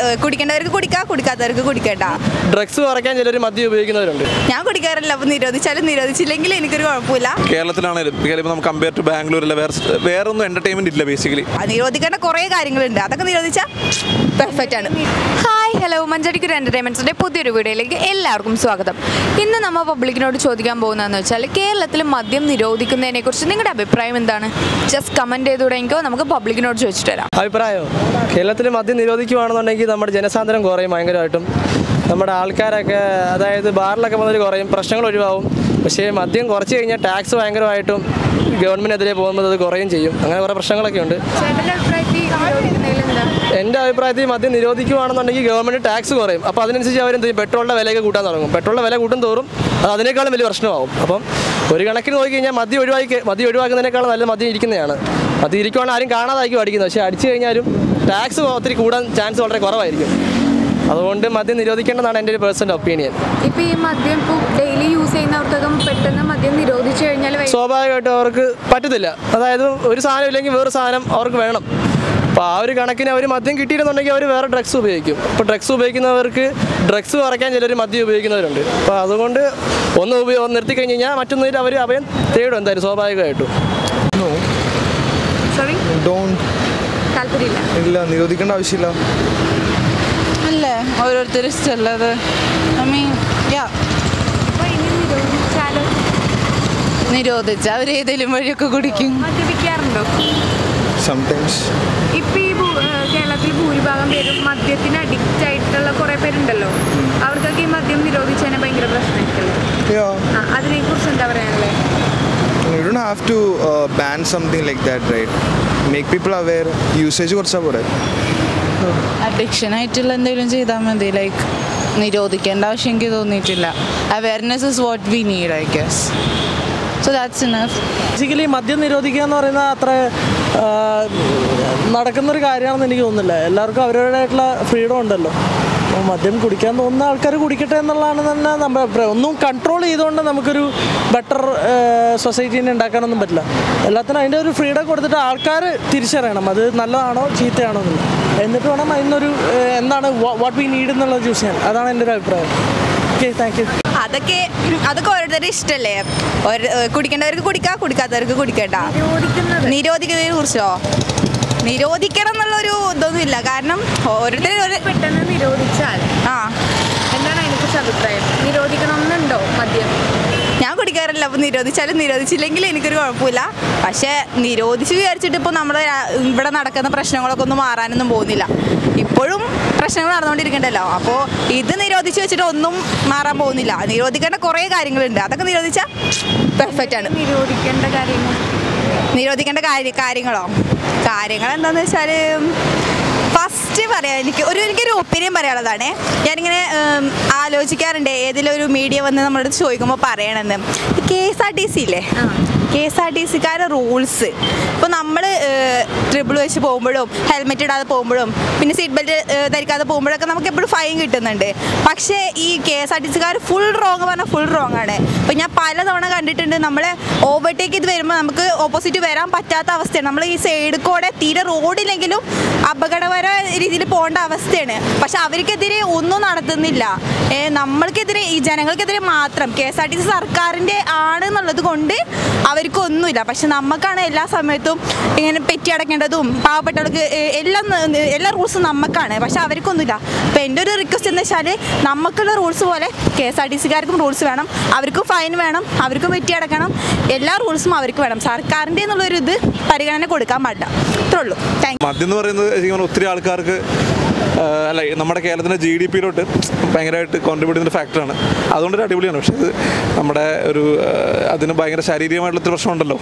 ഏഹ്, കുടിക്കേണ്ടവർക്ക് കുടിക്കാം കുടിക്കാത്തവർക്ക് കുടിക്കണ്ട ഡ്രഗ്സ് കുറയ്ക്കാൻ ചിലർ മദ്യം ഉപയോഗിക്കുന്നവരുണ്ട് ഞാൻ കുടിക്കാറില്ല അപ്പം നിരോധിച്ചാലും നിരോധിച്ചില്ലെങ്കിൽ എനിക്കൊരു കുഴപ്പമില്ല കേരളത്തിലാണെങ്കിലും കേരളം നമുക്ക് കമ്പയർ ടു ബാംഗ്ലൂരില്ല വേറെ സ് വേറെ ഒന്നും എൻ്റർടൈൻമെൻറ്റ് ഇല്ല ബേസിക്കലി ആ, നിരോധിക്കേണ്ട കുറേ കാര്യങ്ങളുണ്ട് അതൊക്കെ നിരോധിച്ചാൽ പെർഫെക്റ്റ് ആണ് ഹായ് ഹലോ മഞ്ചടിക്കൊരു എൻ്റർടൈൻമെൻറ്റ്സിൻ്റെ പുതിയൊരു വീഡിയോയിലേക്ക് എല്ലാവർക്കും സ്വാഗതം ഇന്ന് നമ്മൾ പബ്ലിക്കിനോട് ചോദിക്കാൻ പോകുന്നതെന്ന് വെച്ചാൽ കേരളത്തിൽ മദ്യം നിരോധിക്കുന്നതിനെക്കുറിച്ച് നിങ്ങളുടെ അഭിപ്രായം എന്താണ് ജസ്റ്റ് കമൻറ്റ് ചെയ്ത് തുടങ്ങിക്കോ നമുക്ക് പബ്ലിക്കിനോട് ചോദിച്ചിട്ട് വരാം അഭിപ്രായം കേരളത്തിൽ മദ്യം നിരോധിക്കുവാണെന്നുണ്ടെങ്കിൽ നമ്മുടെ ജനസാന്ദ്രം കുറയും ഭയങ്കരമായിട്ടും നമ്മുടെ ആൾക്കാരൊക്കെ അതായത് ബാറിലൊക്കെ മുതൽ കുറയും പ്രശ്നങ്ങൾ ഒഴിവാകും പക്ഷേ മദ്യം കുറച്ച് കഴിഞ്ഞാൽ ടാക്സ് ഭയങ്കരമായിട്ടും ഗവൺമെൻറ്റിനെതിരെ പോകുമ്പോൾ അത് കുറയും ചെയ്യും അങ്ങനെ കുറേ പ്രശ്നങ്ങളൊക്കെ ഉണ്ട് ചേട്ടൻ്റെ അഭിപ്രായത്തിൽ നിരോധിക്കുന്നതിൽ എന്താ എൻ്റെ അഭിപ്രായത്തിൽ മദ്യം നിരോധിക്കുവാണെന്നുണ്ടെങ്കിൽ ഗവൺമെൻറ് ടാക്സ് കുറയും അപ്പോൾ അതിനനുസരിച്ച് അവരെന്ത് ചെയ്യും പെട്രോളിൻ്റെ വിലയൊക്കെ കൂട്ടാൻ തുടങ്ങും പെട്രോളിൻ്റെ വില കൂട്ടും തോറും അത് അതിനേക്കാളും വലിയ പ്രശ്നമാവും അപ്പം ഒരു കണക്കിന് നോക്കി കഴിഞ്ഞാൽ മദ്യം ഒഴിവാക്കി മദ്യം ഒഴിവാക്കുന്നതിനേക്കാളും നല്ല മദ്യം ഇരിക്കുന്നതാണ് മദ്യം ഇരിക്കുവാണെങ്കിൽ ആരും കാണാതായിരിക്കും അടിക്കുന്നത് പക്ഷേ അടിച്ചു കഴിഞ്ഞാലും ടാക്സ് ഒത്തിരി കൂടാൻ ചാൻസ് വളരെ കുറവായിരിക്കും അതുകൊണ്ട് മദ്യം നിരോധിക്കേണ്ടതാണ് എൻ്റെ ഒരു പേഴ്സണൽ ഒപ്പീനിയൻ ഇപ്പോൾ ഈ മദ്യം ഇപ്പോൾ ഡെയിലി യൂസ് ചെയ്യുന്നവർക്കൊക്കെ പെട്ടെന്ന് മദ്യം നിരോധിച്ചു കഴിഞ്ഞാൽ വൈ- സ്വാഭാവികമായിട്ടും അവർക്ക് പറ്റത്തില്ല അതായത് ഒരു സാധനം ഇല്ലെങ്കിൽ വേറെ സാധനം അവർക്ക് വേണം അപ്പോൾ ആ ഒരു കണക്കിന് അവർ മദ്യം കിട്ടിയിരുന്നുണ്ടെങ്കിൽ അവർ വേറെ ഡ്രഗ്സ് ഉപയോഗിക്കും അപ്പോൾ ഡ്രഗ്സ് ഉപയോഗിക്കുന്നവർക്ക് ഡ്രഗ്സ് കുറയ്ക്കാൻ ചിലർ മദ്യം ഉപയോഗിക്കുന്നവരുണ്ട് അപ്പോൾ അതുകൊണ്ട് ഒന്ന് ഉപയോഗം നിർത്തി കഴിഞ്ഞ് കഴിഞ്ഞാൽ മറ്റൊന്നിൽ അവർ അഭയം തേടും എന്തായാലും സ്വാഭാവികമായിട്ടും സോറി ഡോണ്ട് താല്പര്യമില്ല ഇല്ല നിരോധിക്കേണ്ട ആവശ്യമില്ല അല്ലേ ഓരോരുത്തർ ഇഷ്ടമുള്ളത് ഐ മീൻ യാ അപ്പോൾ ഇനി നിരോധിച്ചാലോ നിരോധിച്ച് അവർ ഏതെങ്കിലും വഴിയൊക്കെ കുടിക്കും മദ്യപിക്കാറുണ്ടോ സംടൈംസ് ഇപ്പൊ ഈ ഭൂ- ഏഹ് കേരളത്തിൽ ഭൂരിഭാഗം പേരും മദ്യത്തിന് അഡിക്റ്റ് ആയിട്ടുള്ള കുറെ പേരുണ്ടല്ലോ അവർക്കൊക്കെ ഈ മദ്യം നിരോധിച്ചതിനെ ഭയങ്കര പ്രശ്നമായിട്ടുള്ളത് യാ അതിനെ കുറിച്ച് എന്താ പറയാനുള്ളത് you don't have to ban something like that right make people aware usage കുറച്ചാൽ പോരെ അഡിക്ഷൻ ആയിട്ടുള്ള എന്തെങ്കിലും ചെയ്താൽ മതി ലൈക്ക് നിരോധിക്കേണ്ട ആവശ്യം എനിക്ക് തോന്നിയിട്ടില്ല awareness is what we need I guess so that's enough basically മദ്യം നിരോധിക്കുക എന്ന് പറയുന്നത് അത്ര ആ, നടക്കുന്നൊരു കാര്യമാണെന്ന് എനിക്ക് തോന്നുന്നില്ല എല്ലാവർക്കും അവരുടേതായിട്ടുള്ള ഫ്രീഡം ഉണ്ടല്ലോ അപ്പോൾ മദ്യം കുടിക്കാൻ തോന്നുന്ന ആൾക്കാർ കുടിക്കട്ടെ എന്നുള്ളതാണ് തന്നെ നമ്മുടെ അഭിപ്രായം ഒന്നും കൺട്രോൾ ചെയ്തുകൊണ്ട് നമുക്കൊരു ബെറ്റർ സൊസൈറ്റീനെ ഉണ്ടാക്കാനൊന്നും പറ്റില്ല എല്ലാത്തിനും അതിൻ്റെ ഒരു ഫ്രീഡം കൊടുത്തിട്ട് ആൾക്കാർ തിരിച്ചറിയണം അത് നല്ലതാണോ ചീത്തയാണോ എന്നുള്ളത് എന്നിട്ട് വേണം അതിനൊരു ആ, എന്താണ് വാട്ട് വി നീഡ് എന്നുള്ളത് ചൂസ് ചെയ്യാൻ അതാണ് എൻ്റെ ഒരു അഭിപ്രായം ഓക്കെ താങ്ക് യു അതൊക്കെ അതൊക്കെ ഓരോരുത്തരുടെ ഇഷ്ടമല്ലേ ഒരു ഏഹ്, കുടിക്കേണ്ടവർക്ക് കുടിക്കാം കുടിക്കാത്തവർക്ക് കുടിക്കണ്ട നിരോധിക്കുന്നതിനെ കുറിച്ചോ നിരോധിക്കണം എന്നുള്ളൊരു ഇതൊന്നും ഇല്ല കാരണം ഓരോരുത്തർ ഒരു പെട്ടെന്ന് നിരോധിച്ചാൽ ആ എന്താണ് അതിനെക്കുറിച്ച് അഭിപ്രായം നിരോധിക്കണമെന്നുണ്ടോ മദ്യം ഞാൻ കുടിക്കാറില്ല അപ്പോൾ നിരോധിച്ചാലും നിരോധിച്ചില്ലെങ്കിൽ എനിക്കൊരു കുഴപ്പമില്ല പക്ഷേ നിരോധിച്ച് വിചാരിച്ചിട്ട് ഇപ്പോൾ നമ്മുടെ രാ- ഇവിടെ നടക്കുന്ന പ്രശ്നങ്ങളൊക്കെ ഒന്നും മാറാനൊന്നും പോകുന്നില്ല ഇപ്പോഴും പ്രശ്നങ്ങൾ നടന്നുകൊണ്ടിരിക്കണ്ടല്ലോ അപ്പോൾ ഇത് നിരോധിച്ച് വെച്ചിട്ട് ഒന്നും മാറാൻ പോകുന്നില്ല നിരോധിക്കേണ്ട കുറേ കാര്യങ്ങളുണ്ട് അതൊക്കെ നിരോധിച്ചാൽ പെർഫെക്റ്റ് ആണ് നിരോധിക്കേണ്ട കാര്യങ്ങൾ നിരോധിക്കേണ്ട കാര്യ കാര്യങ്ങളോ കാര്യങ്ങൾ എന്താണെന്ന് വെച്ചാൽ ഫസ്റ്റ് പറയാം എനിക്ക് ഒരു എനിക്കൊരു ഒപ്പീനിയൻ പറയാനുള്ളതാണ് ഞാനിങ്ങനെ ഉം, ആലോചിക്കാറുണ്ട് ഏതെങ്കിലും ഒരു മീഡിയ വന്ന് നമ്മുടെ അടുത്ത് ചോദിക്കുമ്പോൾ പറയണമെന്ന് K S R T C ഇല്ലേ കെ എസ് ആർ ടി സിക്കാരുടെ റൂൾസ് ഇപ്പോൾ നമ്മൾ ട്രിപ്പിൾ വെച്ച് പോകുമ്പോഴും ഹെൽമെറ്റ് ഇടാതെ പോകുമ്പോഴും പിന്നെ സീറ്റ് ബെൽറ്റ് ധരിക്കാതെ പോകുമ്പോഴൊക്കെ നമുക്ക് എപ്പോഴും ഫൈൻ കിട്ടുന്നുണ്ട് പക്ഷേ ഈ കെ എസ് ആർ ടി സിക്കാർ ഫുൾ റോങ് പറഞ്ഞാൽ ഫുൾ റോങ് ആണ് ഇപ്പോൾ ഞാൻ പലതവണ കണ്ടിട്ടുണ്ട് നമ്മൾ ഓവർടേക്ക് ചെയ്ത് വരുമ്പോൾ നമുക്ക് ഓപ്പോസിറ്റ് വരാൻ പറ്റാത്ത അവസ്ഥയാണ് നമ്മൾ ഈ സൈഡ് കൂടെ തീരെ റോഡിലെങ്കിലും അപകടകര രീതിയിൽ പോകേണ്ട അവസ്ഥയാണ് പക്ഷെ അവർക്കെതിരെ ഒന്നും നടത്തുന്നില്ല ഏ, നമ്മൾക്കെതിരെ ഈ ജനങ്ങൾക്കെതിരെ മാത്രം K S R T C സർക്കാരിൻ്റെ ആണ് എന്നുള്ളത് കൊണ്ട് അവർക്കൊന്നുമില്ല പക്ഷെ നമുക്കാണ് എല്ലാ സമയത്തും ഇങ്ങനെ പെറ്റി അടക്കേണ്ടതും പാവപ്പെട്ടവർക്ക് ഏ, എല്ലാം ന- എല്ലാ റൂൾസും നമുക്കാണ് പക്ഷെ അവർക്കൊന്നുമില്ല അപ്പം എൻ്റെ ഒരു റിക്വസ്റ്റ് എന്ന് വെച്ചാൽ നമുക്കുള്ള റൂൾസ് പോലെ കെ എസ് ആർ ടി സിക്കാർക്കും റൂൾസ് വേണം അവർക്കും ഫൈൻ വേണം അവർക്കും പെറ്റി അടക്കണം എല്ലാ റൂൾസും അവർക്ക് വേണം സർക്കാരിൻ്റെ എന്നുള്ളൊരു ഇത് പരിഗണന കൊടുക്കാൻ പാടില്ല അത്രേ ഉള്ളൂ താങ്ക് മദ്യം എന്ന് പറയുന്നത് ശരിക്കും പറഞ്ഞാൽ ഒത്തിരി ആൾക്കാർക്ക് ആ, അല്ല നമ്മുടെ കേരളത്തിൻ്റെ ജി ഡി പിയിലോട്ട് ഭയങ്കരമായിട്ട് കോൺട്രിബ്യൂട്ട് ചെയ്യുന്ന ഫാക്ടറാണ് അതുകൊണ്ട് ഒരു അടിപൊളിയാണ് പക്ഷേ ഇത് നമ്മുടെ ഒരു ആ, അതിന് ഭയങ്കര ശാരീരികമായിട്ടുള്ള ഒത്തിരി പ്രശ്നമുണ്ടല്ലോ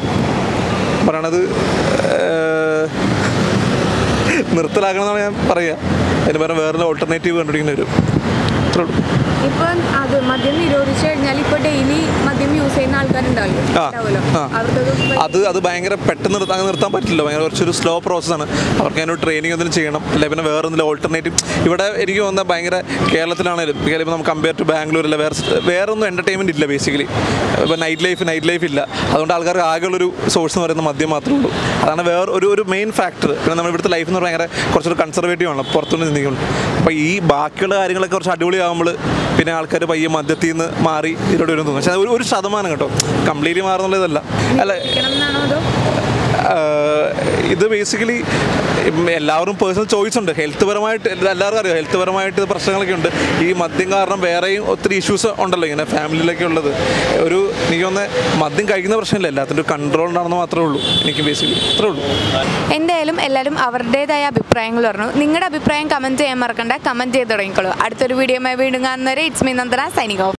പറയണത് ആ, നിർത്തലാക്കണമെന്നാണ് ഞാൻ പറയുക അതിന് പകരം വേറെ ഓൾട്ടർനേറ്റീവ് കണ്ടുപിടിക്കേണ്ടി വരും അത്രേ ഉള്ളൂ ഇപ്പൊ അത് മദ്യം നിരോധിച്ചു കഴിഞ്ഞാൽ ഇപ്പൊ ഡെയിലി മദ്യം യൂസ് ചെയ്യുന്ന ആൾക്കാരുണ്ടാവില്ലേ ആ, ഉണ്ടാവുമല്ലോ ആ. അവർക്കത് അത് അത് ഭയങ്കര പെട്ടെന്ന് നിർത്താൻ അങ്ങനെ നിർത്താൻ പറ്റില്ല ഭയങ്കര കുറച്ചൊരു സ്ലോ പ്രോസസ്സാണ് അവർക്ക് അതിനൊരു ട്രെയിനിങ് എന്തെങ്കിലും ചെയ്യണം അല്ലെങ്കിൽ പിന്നെ വേറെ എന്തെങ്കിലും ഓൾട്ടർനേറ്റീവ് ഇവിടെ എനിക്ക് തോന്നുന്നത് ഭയങ്കര കേരളത്തിലാണെങ്കിലും കേരളം നമുക്ക് കമ്പയർ ടു ബാംഗ്ലൂർ അല്ല വേറെ സ് വേറെ ഒന്നും എൻ്റർടൈൻമെൻറ്റ് ഇല്ല ബേസിക്കലി ഇപ്പോൾ നൈറ്റ് ലൈഫ് നൈറ്റ് ലൈഫ് ഇല്ല അതുകൊണ്ട് ആൾക്കാർക്ക് ആകെയുള്ളൊരു സോഴ്സ് എന്ന് പറയുന്നത് മദ്യം മാത്രമേ ഉള്ളൂ അതാണ് വേറെ ഒരു ഒരു മെയിൻ ഫാക്ടർ പിന്നെ നമ്മൾ ഇവിടുത്തെ ലൈഫ് എന്ന് പറഞ്ഞാൽ ഭയങ്കര കുറച്ചൊരു കൺസർവേറ്റീവ് ആണ് പുറത്തുനിന്ന് ചിന്തിക്കുന്നുണ്ട് അപ്പോൾ ഈ ബാക്കിയുള്ള കാര്യങ്ങളൊക്കെ കുറച്ച് അടിപൊളിയാകുമ്പോൾ പിന്നെ ആൾക്കാർ പയ്യെ മദ്യത്തിൽ നിന്ന് മാറി ഇതിലൂടെ വരും തോന്നുന്നു പക്ഷേ അത് ഒരു ഒരു ശതമാനം കേട്ടോ കംപ്ലീറ്റ്ലി മാറുന്നുള്ളതല്ല അല്ല നിരോധിക്കണം എന്നാണോ അതോ ആഹ് ഇത് ബേസിക്കലി എല്ലാവരും പേഴ്സണൽ ചോയ്സ് ഉണ്ട് ഹെൽത്ത് പരമായിട്ട് എല്ലാവർക്കും അറിയാം ഹെൽത്ത് പരമായിട്ട് പ്രശ്നങ്ങളൊക്കെ ഉണ്ട് ഈ മദ്യം കാരണം വേറെയും ഒത്തിരി ഇഷ്യൂസ് ഉണ്ടല്ലോ ഇങ്ങനെ ഫാമിലിയിലൊക്കെ ഉള്ളത് ഒരു എനിക്ക് തോന്നുന്നത് മദ്യം കഴിക്കുന്ന പ്രശ്നമില്ല എല്ലാത്തിൻ്റെ കൺട്രോൾ ഉണ്ടാണെന്ന് മാത്രമേ ഉള്ളൂ എനിക്ക് ബേസിക്കലി അത്രേ ഉള്ളൂ എന്തായാലും എല്ലാവരും അവരുടേതായ അഭിപ്രായങ്ങൾ പറഞ്ഞു നിങ്ങളുടെ അഭിപ്രായം കമൻറ്റ് ചെയ്യാൻ മറക്കണ്ട കമൻറ്റ് ചെയ്ത് തുടങ്ങിക്കോളൂ അടുത്തൊരു വീഡിയോയുമായി വീണ്ടും കാണുന്നവരെ it's me Nandana signing of